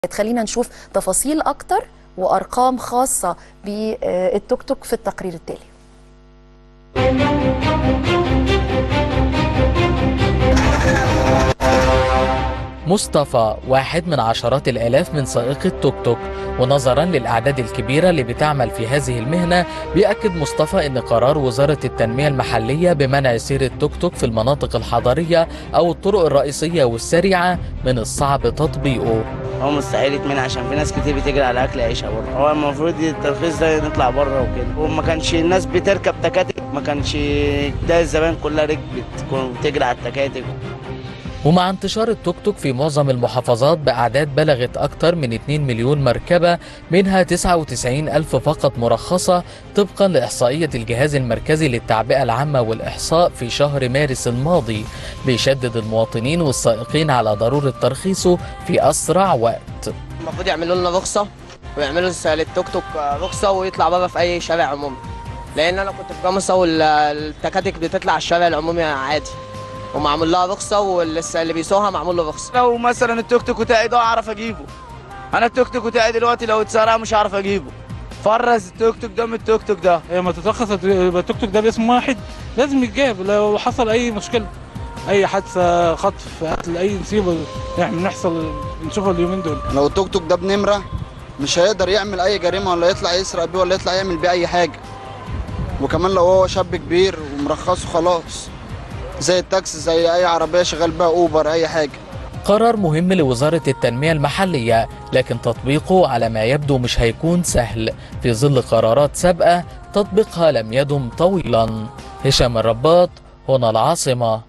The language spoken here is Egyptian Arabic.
خلينا نشوف تفاصيل أكتر وأرقام خاصة بالتوك توك في التقرير التالي مصطفى واحد من عشرات الآلاف من سائقي التوك توك ونظرا للأعداد الكبيرة اللي بتعمل في هذه المهنة بيأكد مصطفى أن قرار وزارة التنمية المحلية بمنع سير التوك توك في المناطق الحضرية أو الطرق الرئيسية والسريعة من الصعب تطبيقه هو مستحيل يتمنع عشان في ناس كتير بتجري على اكل عيشها بره هو المفروض الترخيص ده نطلع بره وكده وما كانش الناس بتركب تكاتك ما كانش ده الزمان كلها ركبت تكون بتجري على التكاتك ومع انتشار التوك توك في معظم المحافظات بأعداد بلغت أكثر من 2 مليون مركبة منها 99 ألف فقط مرخصة طبقا لإحصائية الجهاز المركزي للتعبئة العامة والإحصاء في شهر مارس الماضي بيشدد المواطنين والسائقين على ضرورة ترخيصه في أسرع وقت المفروض يعملوا لنا رخصه ويعملوا لس- للتوك توك رخصه ويطلع بره في اي شارع عمومي لان انا كنت في جاموسه والتكاتك بتطلع على الشارع العمومي عادي ومعمول لها رخصه واللي اللي بيسوقها معمول له رخصه لو مثلا التوك توك بتاعي ده اعرف اجيبه انا التوك توك بتاعي دلوقتي لو اتسرق مش هعرف اجيبه فرز التوك توك ده من التوك توك ده لما تترخص يبقى التوك توك ده باسم واحد لازم يتجاب لو حصل اي مشكله اي حادثه خطف قتل اي مصيبه يعني بنحصل بنشوفها اليومين دول لو التوك توك ده بنمرة مش هيقدر يعمل أي جريمة ولا يطلع يسرق بيه ولا يطلع يعمل بيه أي حاجة وكمان لو هو شاب كبير ومرخصه خلاص زي التاكسي زي أي عربية شغال بيها أوبر أي حاجة قرار مهم لوزارة التنمية المحلية لكن تطبيقه على ما يبدو مش هيكون سهل في ظل قرارات سابقة تطبيقها لم يدم طويلا هشام الرباط هنا العاصمة